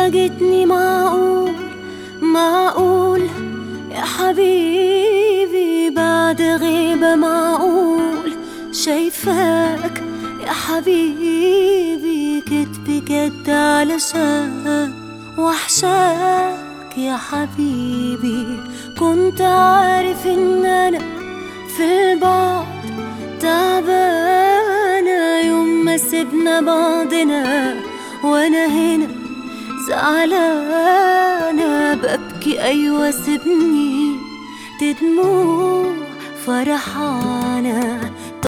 فاجتني معقول معقول يا حبيبي بعد غيبة معقول شايفاك يا حبيبي كدب جد علشان وحشاك يا حبيبي كنت عارف ان انا في البعد تعبانة يوم ما سيبنا بعضنا وانا هنا زعلانة ببكي ايوه سيبني دي دموع فرحانة